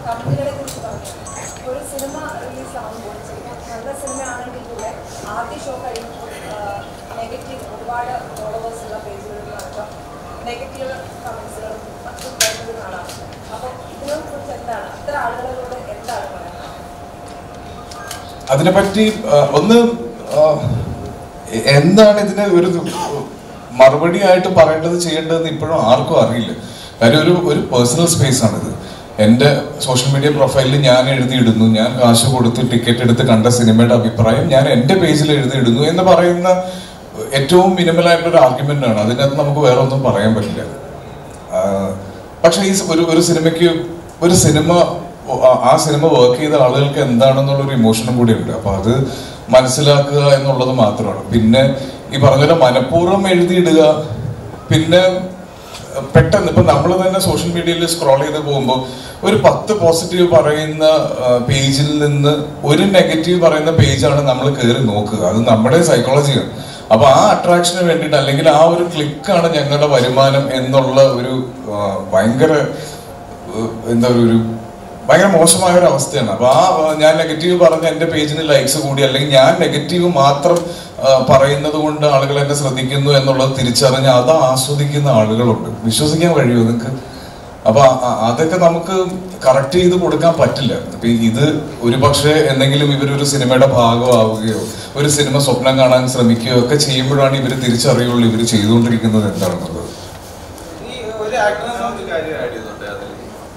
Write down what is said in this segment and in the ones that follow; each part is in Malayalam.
കമ്പനികളെ കുറിച്ച് പറഞ്ഞു ഒരു സിനിമ റിലീസ് ആകുമ്പോൾ ചിലപ്പോൾ നല്ല സിനിമ ആണെങ്കിൽ കൂടെ ആദ്യ ഷോ കഴിയുമ്പോൾ നെഗറ്റീവ് ഒരുപാട് ഫോളോവേഴ്സ് ഉള്ള പേജുകളിൽ അടക്കം നെഗറ്റീവ് കമൻസുകളും മറ്റും വരുന്നത് കാണാം അപ്പോൾ ഇതിനെ കുറിച്ച് എന്താണ് അത്ര ആളുകളോട് എന്താണ് പറയുന്നത് അതിനെപ്പറ്റി ആ, ഒന്ന് ആ, എ- എന്താണ് ഇതിന് ഒരു മറുപടി ആയിട്ട് പറയേണ്ടത് ചെയ്യേണ്ടതെന്ന് ഇപ്പോഴും ആർക്കും അറിയില്ല കാര്യം ഒരു ഒരു പേഴ്സണൽ സ്പേസ് ആണിത് എൻ്റെ സോഷ്യൽ മീഡിയ പ്രൊഫൈലിൽ ഞാൻ എഴുതിയിടുന്നു ഞാൻ കാശ് കൊടുത്ത് ടിക്കറ്റ് എടുത്ത് കണ്ട സിനിമയുടെ അഭിപ്രായം ഞാൻ എൻ്റെ പേജിൽ എഴുതിയിടുന്നു എന്ന് പറയുന്ന ഏറ്റവും മിനിമൽ ആയിട്ടുള്ള ഒരു ആർഗ്യുമെന്റ് ആണ് അതിനകത്ത് നമുക്ക് വേറെ ഒന്നും പറയാൻ പറ്റില്ല ആ, പക്ഷെ ഈ ഒരു ഒരു സിനിമയ്ക്ക് ഒരു സിനിമ ആ- ആ സിനിമ വർക്ക് ചെയ്ത ആളുകൾക്ക് എന്താണെന്നുള്ള ഒരു ഇമോഷനും കൂടി ഉണ്ട് അപ്പൊ അത് മനസ്സിലാക്കുക എന്നുള്ളത് മാത്രമാണ് പിന്നെ ഈ പറഞ്ഞ പോലെ മനഃപൂർവ്വം എഴുതിയിടുക പിന്നെ പെട്ടെന്ന് ഇപ്പൊ നമ്മൾ തന്നെ സോഷ്യൽ മീഡിയയിൽ സ്ക്രോൾ ചെയ്ത് പോകുമ്പോൾ ഒരു പത്ത് പോസിറ്റീവ് പറയുന്ന പേജിൽ നിന്ന് ഒരു നെഗറ്റീവ് പറയുന്ന പേജാണ് നമ്മൾ കയറി നോക്കുക അത് നമ്മുടെ സൈക്കോളജിയാണ് അപ്പൊ ആ അട്രാക്ഷന് വേണ്ടിയിട്ട് അല്ലെങ്കിൽ ആ ഒരു ക്ലിക്കാണ് ഞങ്ങളുടെ വരുമാനം എന്നുള്ള ഒരു ആ, ഭയങ്കര ഏഹ്, എന്താ ഒരു ഒരു ഭയങ്കര മോശമായ ഒരു അവസ്ഥയാണ് അപ്പൊ ആ ആ, ഞാൻ നെഗറ്റീവ് പറഞ്ഞ എന്റെ പേജിന് ലൈക്സ് കൂടി അല്ലെങ്കിൽ ഞാൻ നെഗറ്റീവ് മാത്രം ആ, പറയുന്നത് കൊണ്ട് ആളുകൾ എന്നെ ശ്രദ്ധിക്കുന്നു എന്നുള്ളത് തിരിച്ചറിഞ്ഞ് അത് ആസ്വദിക്കുന്ന ആളുകളുണ്ട് വിശ്വസിക്കാൻ കഴിയുമോ നിങ്ങൾക്ക് അപ്പൊ അ- അ- അതൊക്കെ നമുക്ക് കറക്റ്റ് ചെയ്ത് കൊടുക്കാൻ പറ്റില്ല ഇപ്പൊ ഇത് ഒരു പക്ഷേ എന്തെങ്കിലും ഇവരൊരു സിനിമയുടെ ഭാഗമാവുകയോ ഒരു സിനിമ സ്വപ്നം കാണാൻ ശ്രമിക്കുകയോ ഒക്കെ ചെയ്യുമ്പോഴാണ് ഇവർ തിരിച്ചറിയുള്ളൂ ഇവർ ചെയ്തുകൊണ്ടിരിക്കുന്നത് എന്താണെന്നുള്ളത് ഈ ഒരു ആക്ടറിനെ ഒരു കാര്യം ആഡ് ചെയ്തോട്ടെ അതിൽ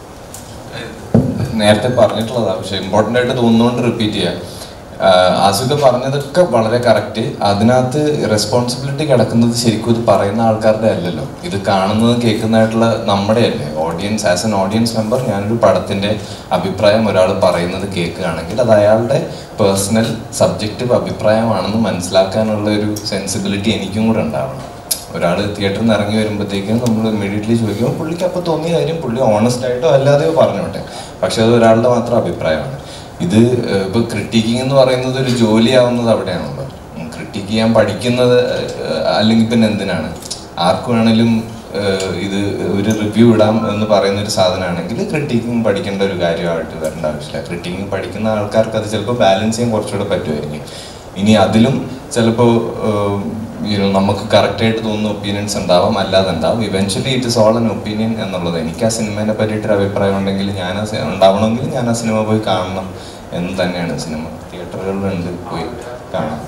നേരത്തെ പറഞ്ഞിട്ടുള്ളതാ പക്ഷെ ഇമ്പോർട്ടൻ്റ് ആയിട്ട് തോന്നുന്നതുകൊണ്ട് റിപ്പീറ്റ് ചെയ്യാം ആഹ് ആസുക പറഞ്ഞതൊക്കെ വളരെ കറക്റ്റ് അതിനകത്ത് റെസ്പോൺസിബിലിറ്റി കിടക്കുന്നത് ശരിക്കും ഇത് പറയുന്ന ആൾക്കാരുടെ അല്ലല്ലോ ഇത് കാണുന്നത് കേൾക്കുന്നതായിട്ടുള്ള നമ്മുടെ അല്ലേ audience as an audience member ഞാനൊരു പടത്തിന്റെ അഭിപ്രായം ഒരാൾ പറയുന്നത് കേൾക്കുകയാണെങ്കിൽ അത് അയാളുടെ പേഴ്സണൽ സബ്ജക്റ്റീവ് അഭിപ്രായമാണെന്ന് മനസ്സിലാക്കാനുള്ള ഒരു സെൻസിബിലിറ്റി എനിക്കും കൂടെ ഉണ്ടാവണം ഒരാൾ തിയേറ്ററിൽ നിന്ന് ഇറങ്ങി വരുമ്പോഴത്തേക്കും നമ്മൾ ഇമ്മീഡിയറ്റ്ലി ചോദിക്കുമ്പോൾ പുള്ളിക്ക് അപ്പോൾ തോന്നിയ കാര്യം പുള്ളി ഓണസ്റ്റ് ആയിട്ടോ അല്ലാതെയോ പറഞ്ഞോട്ടെ പക്ഷെ അത് ഒരാളുടെ മാത്രം അഭിപ്രായമാണ് ഇത് ഏഹ്, ഇപ്പൊ ക്രിട്ടിക്കിംഗ് എന്ന് പറയുന്നത് ഒരു ജോലിയാവുന്നത് അവിടെയാണല്ലോ ക്രിട്ടിക്ക് ചെയ്യാൻ പഠിക്കുന്നത് ഏഹ്, അല്ലെങ്കിൽ പിന്നെ എന്തിനാണ് ആർക്ക് വേണേലും ഏഹ്, ഇത് ഒരു റിവ്യൂ ഇടാം എന്ന് പറയുന്ന ഒരു സാധനമാണെങ്കിൽ ക്രിട്ടിക്കിംഗ് പഠിക്കേണ്ട ഒരു കാര്യമായിട്ട് വരേണ്ട ആവശ്യമില്ല ക്രിട്ടിക്കിംഗ് പഠിക്കുന്ന ആൾക്കാർക്ക് അത് ചിലപ്പോൾ ബാലൻസ് ചെയ്യാൻ കുറച്ചുകൂടെ പറ്റുമായിരിക്കും ഇനി അതിലും ചിലപ്പോൾ യുനോ നമുക്ക് കറക്റ്റ് ആയിട്ട് തോന്നുന്ന ഒപ്പീനിയൻസ് ഉണ്ടാവാം അല്ലാതെ ഉണ്ടാവും eventually it is all an opinion എന്നുള്ളത് എനിക്ക് ആ സിനിമേനെ പറ്റിയിട്ടൊരു അഭിപ്രായം ഉണ്ടെങ്കിൽ ഞാൻ ആ സി- ഉണ്ടാവണമെങ്കിൽ ഞാൻ ആ സിനിമ പോയി കാണണം എന്ന് തന്നെയാണ് സിനിമ തിയേറ്ററുകളിലുണ്ട് പോയി കാണാം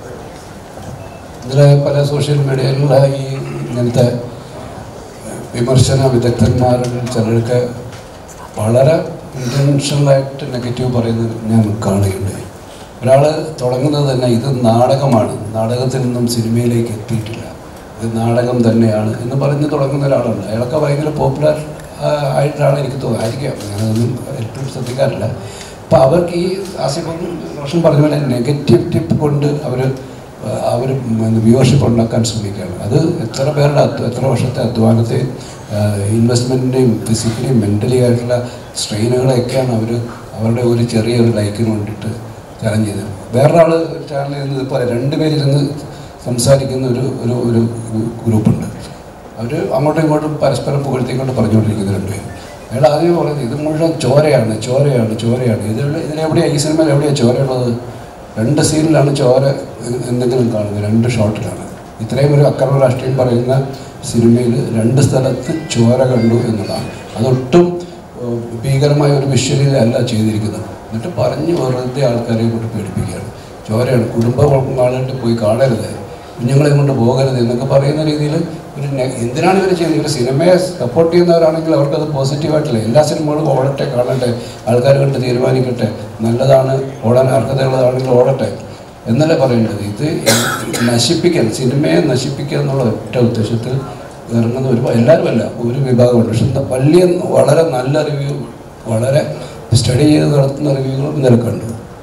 ഇതിൽ പല സോഷ്യൽ മീഡിയയിലുള്ള ഈ ഇങ്ങനത്തെ വിമർശന വിദഗ്ധന്മാരിൽ ചിലർക്ക് വളരെ ഇൻറ്റൻഷണലായിട്ട് നെഗറ്റീവ് പറയുന്നത് ഞാൻ കാണുകയുണ്ടായി ഒരാൾ തുടങ്ങുന്നത് തന്നെ ഇത് നാടകമാണ് നാടകത്തിൽ നിന്നും സിനിമയിലേക്ക് എത്തിയിട്ടില്ല ഇത് നാടകം തന്നെയാണ് എന്ന് പറഞ്ഞ് തുടങ്ങുന്ന ഒരാളുണ്ട് അയാളൊക്കെ ഭയങ്കര പോപ്പുലർ ആയിട്ടാണ് എനിക്ക് തോന്നുന്നത് ആയിരിക്കാം ഞാനതൊന്നും ഏറ്റവും ശ്രദ്ധിക്കാറില്ല അപ്പോൾ അവർക്ക് ഈ ആസിഫ് റോഷൻ പറഞ്ഞ പോലെ നെഗറ്റീവ് ടിപ്പ് കൊണ്ട് അവർ അവർ വ്യൂവർഷിപ്പ് ഉണ്ടാക്കാൻ ശ്രമിക്കുകയാണ് അത് എത്ര പേരുടെ അധ്വ- എത്ര വർഷത്തെ അധ്വാനത്തെ ഇൻവെസ്റ്റ്മെൻറ്റിൻ്റെയും ഫിസിക്കലിയും മെൻ്റലി ആയിട്ടുള്ള സ്ട്രെയിനുകളെയൊക്കെയാണ് അവർ അവരുടെ ഒരു ചെറിയൊരു ലൈക്കിന് വേണ്ടിയിട്ട് ചലഞ്ച് ചെയ്തത് വേറൊരാൾ ചാനലിൽ നിന്ന് ഇതുപോലെ രണ്ടുപേരിരുന്ന് സംസാരിക്കുന്ന ഒരു ഒരു ഒരു ഗ്രൂപ്പുണ്ട് അവർ അങ്ങോട്ടും ഇങ്ങോട്ടും പരസ്പരം പുകഴ്ത്തിക്കൊണ്ട് പറഞ്ഞുകൊണ്ടിരിക്കുന്ന രണ്ടുപേരും അയാൾ ആദ്യം പറയുന്നത് ഇത് മുഴുവൻ ചോരയാണ് ചോരയാണ് ചോരയാണ് ഇതിൽ ഇതിലെവിടെയാണ് ഈ സിനിമയിൽ എവിടെയാണ് ചോരയുള്ളത് രണ്ട് സീനിലാണ് ചോര എ- എന്തെങ്കിലും കാണുന്നത് രണ്ട് ഷോട്ടിലാണ് ഇത്രയും ഒരു അക്രമ രാഷ്ട്രീയം പറയുന്ന സിനിമയിൽ രണ്ട് സ്ഥലത്ത് ചോര കണ്ടു എന്നതാണ് അതൊട്ടും ഏഹ്, ഭീകരമായ ഒരു വിഷ്വലിലല്ല ചെയ്തിരിക്കുന്നത് എന്നിട്ട് പറഞ്ഞ് വെറുതെ ആൾക്കാരെ കൊണ്ട് പേടിപ്പിക്കുകയാണ് ചോരയാണ് കുടുംബം ആളുകളുടെ പോയി കാണരുത് കുഞ്ഞുങ്ങളെ കൊണ്ട് പോകരുത് എന്നൊക്കെ പറയുന്ന രീതിയിൽ ഒരു നെ- എന്തിനാണ് ഇവർ ചെയ്യുന്നത് ഇവർ സിനിമയെ സപ്പോർട്ട് ചെയ്യുന്നവരാണെങ്കിൽ അവർക്കത് പോസിറ്റീവായിട്ടില്ല എല്ലാ സിനിമകളും ഓടട്ടെ കാണട്ടെ ആൾക്കാർ കണ്ട് തീരുമാനിക്കട്ടെ നല്ലതാണ് ഓടാൻ അർഹതയുള്ളതാണെങ്കിൽ ഓടട്ടെ എന്നല്ല പറയേണ്ടത് ഇത് നശിപ്പിക്കൽ സിനിമയെ നശിപ്പിക്കുക എന്നുള്ള ഒറ്റ ഉദ്ദേശത്തിൽ ഇറങ്ങുന്ന ഒരു എല്ലാവരും അല്ല ഒരു വിഭാഗമുണ്ട് പക്ഷെ ന- വലിയ വളരെ നല്ല റിവ്യൂ വളരെ സ്റ്റഡി ചെയ്ത് നടത്തുന്ന റിവ്യൂകളും നിരക്കുണ്ട്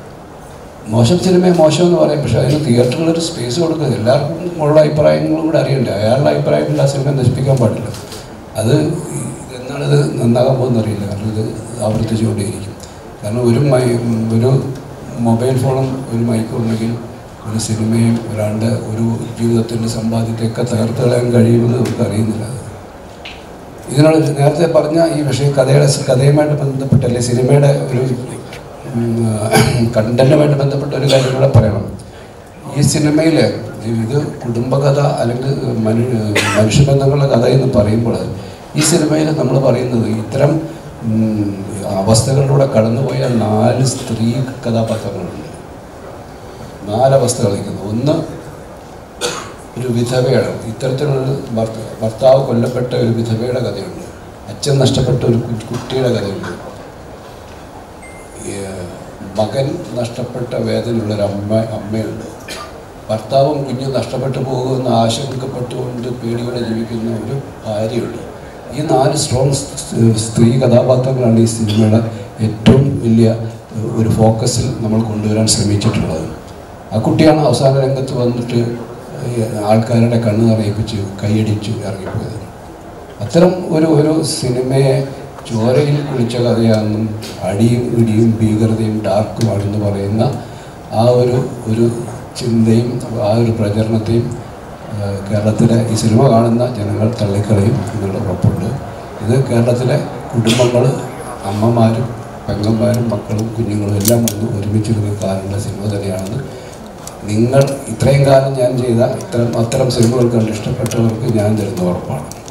മോശം സിനിമയെ മോശം എന്ന് പറയും പക്ഷെ അതിന് തിയേറ്ററിൽ ഒരു സ്പേസ് കൊടുക്കുക എല്ലാവർക്കും ഉള്ള അഭിപ്രായങ്ങളും കൂടെ അറിയണ്ടേ അയാളുടെ അഭിപ്രായത്തിൽ ആ സിനിമ നശിപ്പിക്കാൻ പാടില്ല അത് എന്നാണ് ഇത് നന്നാകാൻ പോകുന്ന അറിയില്ല കാരണം ഇത് ആവർത്തിച്ചുകൊണ്ടേയിരിക്കും കാരണം ഒരു മൈ ഒരു മൊബൈൽ ഫോണും ഒരു മൈക്കും ഉണ്ടെങ്കിൽ ഒരു സിനിമയും ഒരാളുടെ ഒരു ജീവിതത്തിൻ്റെ സമ്പാദ്യത്തെയൊക്കെ തകർത്ത് കളയാൻ കഴിയുമെന്ന് നമുക്ക് അറിയുന്നില്ല അത് ഇതിനോട് നേരത്തെ പറഞ്ഞ ഈ വിഷയം കഥയുടെ കഥയുമായിട്ട് ബന്ധപ്പെട്ട അല്ലെങ്കിൽ സിനിമയുടെ ഒരു കണ്ടന്റുമായിട്ട് ബന്ധപ്പെട്ട ഒരു കാര്യം കൂടെ പറയണം ഈ സിനിമയിൽ ഇത് കുടുംബകഥ അല്ലെങ്കിൽ മനു മനുഷ്യബന്ധങ്ങളുടെ കഥ എന്ന് പറയുമ്പോൾ ഈ സിനിമയിൽ നമ്മൾ പറയുന്നത് ഇത്തരം ഉം, അവസ്ഥകളിലൂടെ കടന്നുപോയ നാല് സ്ത്രീ കഥാപാത്രങ്ങളുണ്ട് നാലവസ്ഥകൾ നിൽക്കുന്നു ഒന്ന് ഒരു വിധവയാണ് ഇത്തരത്തിലുള്ള ഭർത്ത- ഭർത്താവ് കൊല്ലപ്പെട്ട ഒരു വിധവയുടെ കഥയുണ്ട് അച്ഛൻ നഷ്ടപ്പെട്ട ഒരു കു- കുട്ടിയുടെ കഥയുണ്ട് ഈ, മകൻ നഷ്ടപ്പെട്ട വേദനയുള്ള ഒരു അമ്മ അമ്മയുണ്ട് ഭർത്താവും കുഞ്ഞും നഷ്ടപ്പെട്ടു പോകുമെന്ന് ആശങ്കപ്പെട്ടുകൊണ്ട് പേടിയോടെ ജീവിക്കുന്ന ഒരു ഭാര്യയുണ്ട് ഈ നാല് സ്ട്രോങ് സ്ത്രീ കഥാപാത്രങ്ങളാണ് ഈ സിനിമയുടെ ഏറ്റവും വലിയ ഒരു ഫോക്കസിൽ നമ്മൾ കൊണ്ടുവരാൻ ശ്രമിച്ചിട്ടുള്ളത് ആ കുട്ടിയാണ് അവസാന രംഗത്ത് വന്നിട്ട് ഈ ആൾക്കാരുടെ കണ്ണ് നിറയിപ്പിച്ച് കൈയടിച്ചു ഇറങ്ങിപ്പോയത് അത്തരം ഒരു ഒരു സിനിമയെ ചോരയിൽ കുളിച്ച കഥയാണെന്നും അടിയും ഇടിയും ഭീകരതയും ഡാർക്കുമാണെന്ന് പറയുന്ന ആ ഒരു ഒരു ചിന്തയും ആ ഒരു പ്രചരണത്തെയും ആ, കേരളത്തിലെ ഈ സിനിമ കാണുന്ന ജനങ്ങൾ തള്ളിക്കളയും എന്നുള്ള ഉറപ്പുണ്ട് ഇത് കേരളത്തിലെ കുടുംബങ്ങൾ അമ്മമാരും പെങ്ങന്മാരും മക്കളും കുഞ്ഞുങ്ങളും എല്ലാം വന്ന് ഒരുമിച്ചിരുന്ന് കാണേണ്ട സിനിമ തന്നെയാണെന്ന് നിങ്ങൾ ഇത്രയും കാലം ഞാൻ ചെയ്ത ഇത്തരം അത്തരം സിനിമകൾ കണ്ട് ഇഷ്ടപ്പെട്ടവർക്ക് ഞാൻ തരുന്ന ഉറപ്പാണ്